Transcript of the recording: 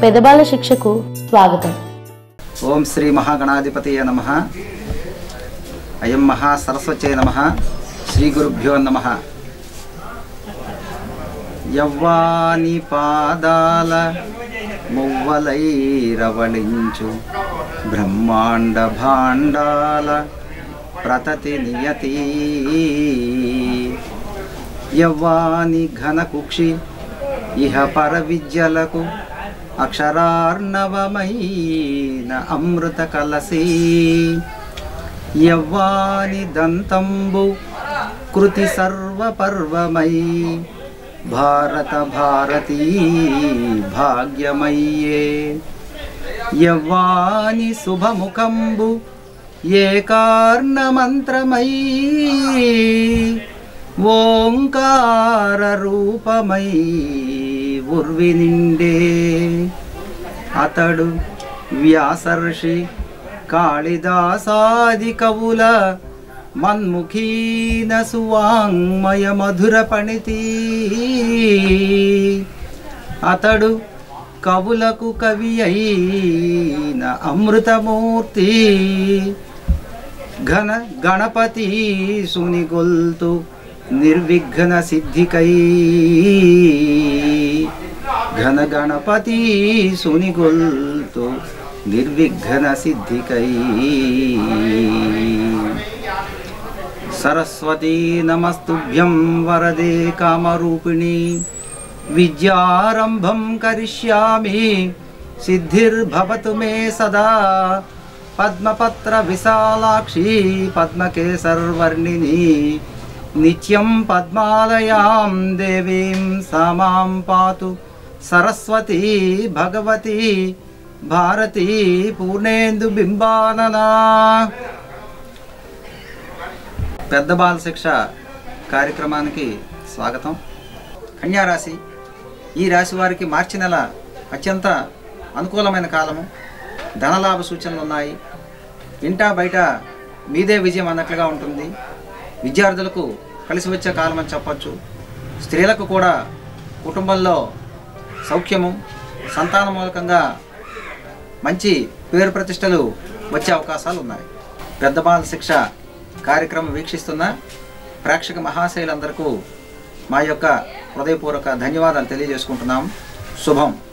పెదబాల శిక్షకు స్వాగతం ఓం శ్రీ మహాగణాధిపతయ నమ అయం మహాసరస్వతే నమ శ్రీ గురుభ్యో నమ యవ్వాని పాదాల మువ్వలైరవళించు బ్రహ్మాండ భాండాల ప్రతతి నియతి యవ్వాని ఘన కుక్షి ఇహ పర విద్యలకు అక్షరార్ణవమైన అమృత కలసి యవ్వాని దంతంబు కృతి సర్వపర్వమై భారత భారతీ భాగ్యమయ్యే యవ్వాని శుభముఖంబు ఏకార్ణమంత్రమై ఓంకార రూపమై ఉర్వి నిండే అతడు వ్యాసర్షి కాళిదాసాది కవుల మన్ముఖీన సువాంగ్మయ మధుర పణితి అతడు కవులకు కవి అయిన అమృతమూర్తి ఘన గణపతి సునిగొల్తు నిర్విఘ్న సిద్ధికై ఘన గణపతి సునిగొల్తు నిర్విఘ్న సిద్ధికై సరస్వతీ నమస్తుభ్యం వరదే కామరూపిణి విద్యారంభం కరిష్యామి సిద్ధిర్భవతు మే సదా పద్మపత్ర విశాలాక్షి పద్మకేసర్వర్ణిని నిత్యం పద్మాలయాం దేవీం సామాం పాతు సరస్వతీ భగవతి భారతి పూర్ణేందు బింబాననా పెద్ద బాల శిక్ష కార్యక్రమానికి స్వాగతం కన్యారాశి ఈ రాశి వారికి మార్చి నెల అత్యంత అనుకూలమైన కాలము ధనలాభ సూచనలు ఉన్నాయి ఇంటా బయట మీదే విజయం అన్నట్లుగా ఉంటుంది విద్యార్థులకు కలిసి వచ్చే కాలం అని చెప్పచ్చు స్త్రీలకు కూడా కుటుంబంలో సౌఖ్యము సంతాన మూలకంగా మంచి పేరు ప్రతిష్టలు వచ్చే అవకాశాలు ఉన్నాయి పెద్ద బాల శిక్ష కార్యక్రమం వీక్షిస్తున్న ప్రేక్షక మహాశైలందరకు మా యొక్క హృదయపూర్వక ధన్యవాదాలు తెలియజేసుకుంటున్నాం శుభం